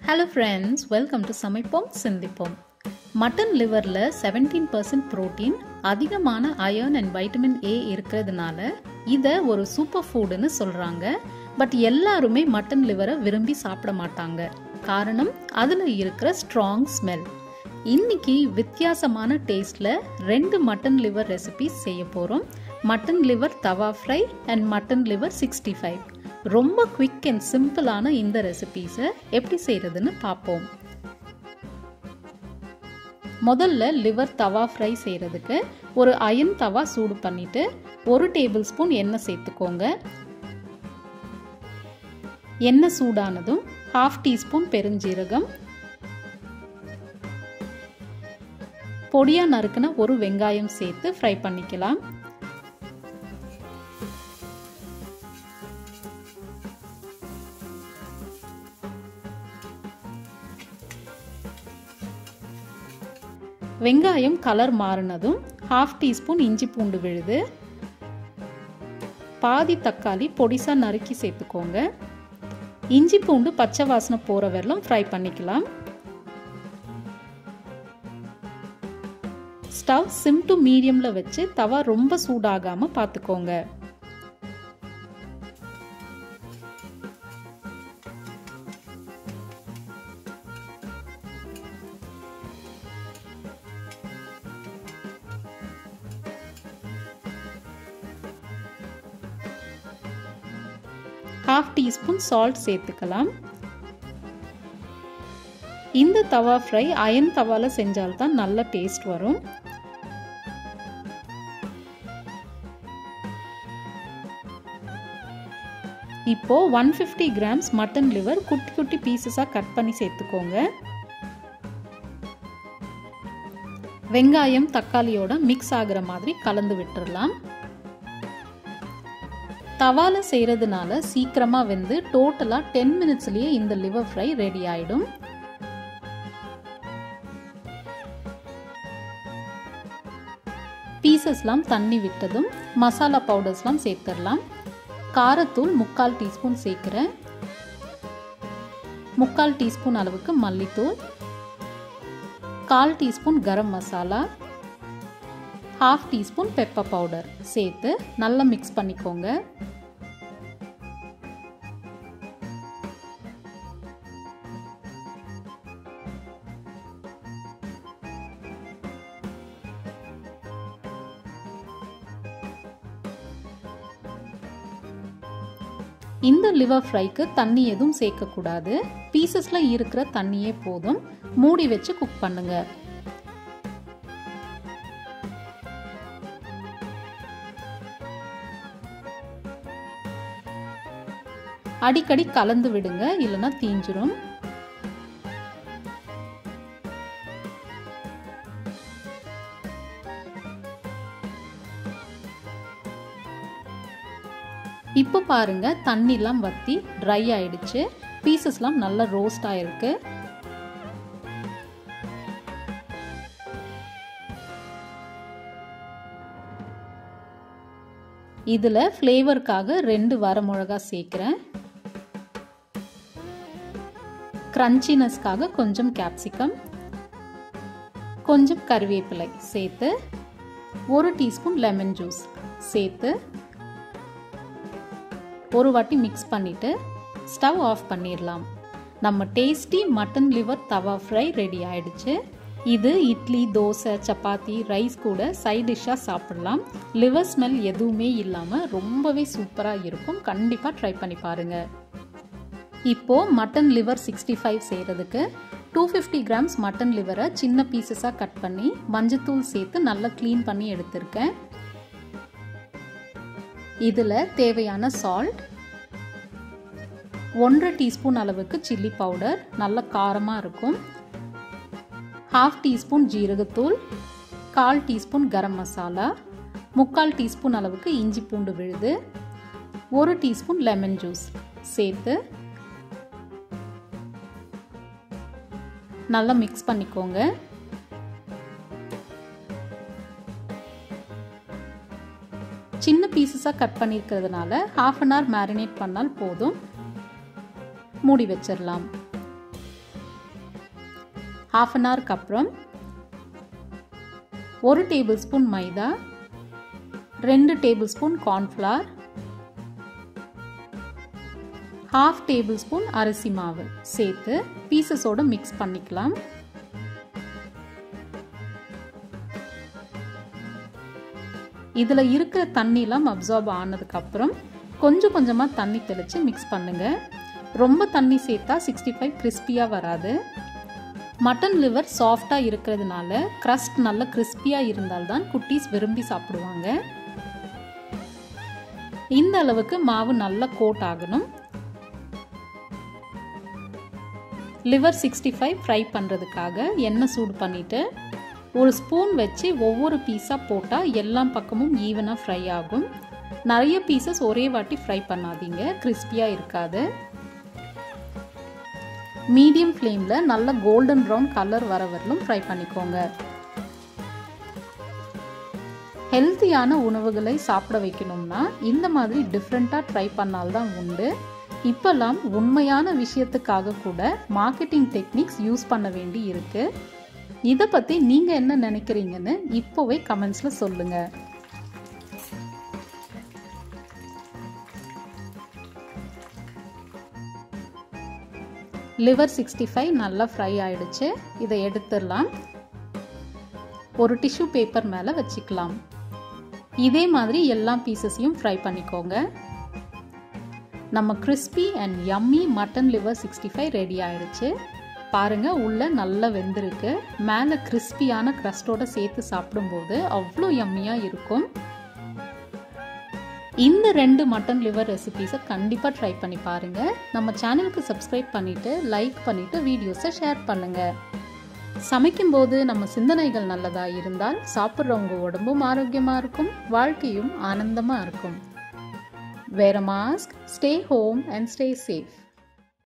Hello friends welcome to சமைப்போம் சிந்திப்போம் mutton லிவரில் செவன்டீன் பர்சன்ட் ப்ரோட்டீன் அதிகமான அயர்ன் அண்ட் வைட்டமின் ஏ இருக்கிறதுனால இதை ஒரு சூப்பர் ஃபுட்னு சொல்கிறாங்க பட் எல்லாருமே மட்டன் லிவரை விரும்பி சாப்பிட மாட்டாங்க காரணம் அதில் இருக்கிற ஸ்ட்ராங் ஸ்மெல் இன்னைக்கு வித்தியாசமான டேஸ்டில் ரெண்டு மட்டன் லிவர் ரெசிபிஸ் செய்ய போகிறோம் mutton liver tawa fry and mutton liver sixty five ரொம்ப குவிக் அண்ட் சிம்பிளான இந்த ரெசிபீஸை எப்படி செய்கிறதுன்னு பார்ப்போம் முதல்ல லிவர் தவா ஃப்ரை செய்கிறதுக்கு ஒரு அயன் தவா சூடு பண்ணிவிட்டு ஒரு டேபிள் ஸ்பூன் எண்ணெய் சேர்த்துக்கோங்க எண்ணெய் சூடானதும் ஹாஃப் டீஸ்பூன் பெருஞ்சீரகம் பொடியாக நறுக்குன ஒரு வெங்காயம் சேர்த்து ஃப்ரை பண்ணிக்கலாம் வெங்காயம் கலர் மாறினதும் ஹாஃப் டீஸ்பூன் இஞ்சி பூண்டு விழுது பாதி தக்காளி பொடிசாக நறுக்கி சேர்த்துக்கோங்க இஞ்சி பூண்டு பச்சை வாசனை போகிற வரலும் ஃப்ரை பண்ணிக்கலாம் ஸ்டவ் சிம் டு மீடியமில் வச்சு தவா ரொம்ப சூடாகாமல் பார்த்துக்கோங்க ஹாஃப் டீஸ்பூன் சால்ட் சேர்த்துக்கலாம் இந்த தவா ஃப்ரை அயன் தவாவில் செஞ்சால்தான் நல்ல டேஸ்ட் வரும் இப்போ one fifty grams mutton liver குட்டி குட்டி பீசஸாக கட் பண்ணி சேர்த்துக்கோங்க வெங்காயம் தக்காளியோட மிக்ஸ் ஆகிற மாதிரி கலந்து விட்டுறலாம் தவால செய்கிறதுனால சீக்கிரமாக வெந்து டோட்டலாக டென் மினிட்ஸ்லேயே இந்த லிவர் ஃப்ரை ரெடி ஆகிடும் பீசஸ்லாம் தண்ணி விட்டதும் மசாலா பவுடர்ஸ்லாம் சேர்த்துடலாம் காரத்தூள் முக்கால் டீஸ்பூன் சேர்க்குறேன் முக்கால் டீஸ்பூன் அளவுக்கு மல்லித்தூள் கால் டீஸ்பூன் garam masala half teaspoon pepper powder சேர்த்து நல்லா மிக்ஸ் பண்ணிக்கோங்க இந்த லிவர் ஃப்ரைக்கு தண்ணி எதுவும் சேர்க்கக்கூடாது பீசஸில் இருக்கிற தண்ணியே போதும் மூடி வச்சு குக் பண்ணுங்க அடிக்கடி கலந்து விடுங்க இல்லைன்னா தீஞ்சிரும் இப்போ பாருங்க தண்ணிலாம் வற்றி ட்ரை ஆயிடுச்சு பீசஸ்லாம் நல்லா ரோஸ்ட் ஆயிருக்கு இதில் ஃப்ளேவருக்காக ரெண்டு வரமிளகா சேர்க்குறேன் க்ரன்ச்சினஸ்க்காக கொஞ்சம் கேப்சிகம் கொஞ்சம் கருவேப்பிலை சேர்த்து ஒரு டீஸ்பூன் லெமன் ஜூஸ் சேர்த்து ஒரு வாட்டி மிக்ஸ் பண்ணிவிட்டு ஸ்டவ் ஆஃப் பண்ணிடலாம் நம்ம tasty mutton liver tawa fry ready ஆயிடுச்சு இது இட்லி தோசை சப்பாத்தி ரைஸ் கூட சைட் டிஷ்ஷாக சாப்பிடலாம் லிவர் ஸ்மெல் எதுவுமே இல்லாமல் ரொம்பவே சூப்பராக இருக்கும் கண்டிப்பாக ட்ரை பண்ணி பாருங்கள் இப்போது மட்டன் லிவர் சிக்ஸ்டி ஃபைவ் செய்கிறதுக்கு டூ ஃபிஃப்டி கிராம்ஸ் மட்டன் லிவரை சின்ன பீசஸாக கட் பண்ணி மஞ்சத்தூள் சேர்த்து நல்லா க்ளீன் பண்ணி எடுத்திருக்கேன் இதில் தேவையான சால்ட் ஒன்றரை டீஸ்பூன் அளவுக்கு சில்லி பவுடர் நல்ல காரமாக இருக்கும் ஹாஃப் டீஸ்பூன் ஜீரகத்தூள் கால் டீஸ்பூன் கரம் மசாலா முக்கால் டீஸ்பூன் அளவுக்கு இஞ்சி பூண்டு விழுது ஒரு டீஸ்பூன் லெமன் ஜூஸ் சேர்த்து நல்லா மிக்ஸ் பண்ணிக்கோங்க சின்ன பீசஸாக கட் பண்ணியிருக்கிறதுனால ஹாஃப் அன் ஹவர் மேரினேட் பண்ணால் போதும் மூடி வச்சிடலாம் ஹாஃப் அன் ஹவருக்கு அப்புறம் ஒரு டேபிள் ஸ்பூன் மைதா ரெண்டு table spoon cornflour half table spoon அரிசி மாவு சேர்த்து பீசஸோட மிக்ஸ் பண்ணிக்கலாம் இதில் இருக்கிற தண்ணிலாம் அப்சார்ப் ஆனதுக்கப்புறம் கொஞ்சம் கொஞ்சமாக தண்ணி தெளித்து மிக்ஸ் பண்ணுங்கள் ரொம்ப தண்ணி சேர்த்தா சிக்ஸ்டி ஃபைவ் கிறிஸ்பியாக வராது மட்டன் லிவர் சாஃப்டாக இருக்கிறதுனால க்ரஸ்ட் நல்ல கிறிஸ்பியாக இருந்தால்தான் குட்டீஸ் விரும்பி சாப்பிடுவாங்க இந்த அளவுக்கு மாவு நல்லா கோட் ஆகணும் லிவர் சிக்ஸ்டி ஃபைவ் ஃப்ரை பண்ணுறதுக்காக எண்ணெய் சூடு பண்ணிவிட்டு ஒரு ஸ்பூன் வச்சு ஒவ்வொரு பீஸாக போட்டால் எல்லா பக்கமும் ஈவனாக ஃப்ரை ஆகும் நிறைய பீசஸ் ஒரே வாட்டி ஃப்ரை பண்ணாதீங்க கிறிஸ்பியாக இருக்காது மீடியம் ஃப்ளேமில் நல்ல கோல்டன் ப்ரௌன் கலர் வர வரலும் ஃப்ரை பண்ணிக்கோங்க ஹெல்த்தியான உணவுகளை சாப்பிட வைக்கணும்னா இந்த மாதிரி டிஃப்ரெண்ட்டாக ட்ரை பண்ணால்தான் உண்டு இப்போல்லாம் உண்மையான விஷயத்துக்காக கூட மார்க்கெட்டிங் டெக்னிக்ஸ் யூஸ் பண்ண வேண்டி இருக்கு இதை பற்றி நீங்கள் என்ன நினைக்கிறீங்கன்னு இப்போவே கமெண்ட்ஸில் சொல்லுங்கள் லிவர் சிக்ஸ்டி ஃபைவ் நல்லா ஃப்ரை ஆயிடுச்சு இதை எடுத்துடலாம் ஒரு டிஷ்யூ பேப்பர் மேலே வச்சுக்கலாம் இதே மாதிரி எல்லா பீசஸையும் ஃப்ரை பண்ணிக்கோங்க நம்ம crispy and yummy mutton liver sixty five ready ஆயிடுச்சு பாருங்க உள்ள நல்லா வெந்திருக்கு மேலே கிறிஸ்பியான க்ரஸ்டோட சேர்த்து சாப்பிடும்போது அவ்வளோ யம்மியாக இருக்கும் இந்த ரெண்டு மட்டன் லிவர் ரெசிபீஸை கண்டிப்பாக ட்ரை பண்ணி பாருங்கள் நம்ம சேனலுக்கு சப்ஸ்கிரைப் பண்ணிவிட்டு லைக் பண்ணிவிட்டு வீடியோஸை ஷேர் பண்ணுங்கள் சமைக்கும்போது நம்ம சிந்தனைகள் நல்லதாக இருந்தால் சாப்பிட்றவங்க உடம்பும் ஆரோக்கியமாக இருக்கும் வாழ்க்கையும் ஆனந்தமாக இருக்கும் Wear a mask, stay home, and stay safe.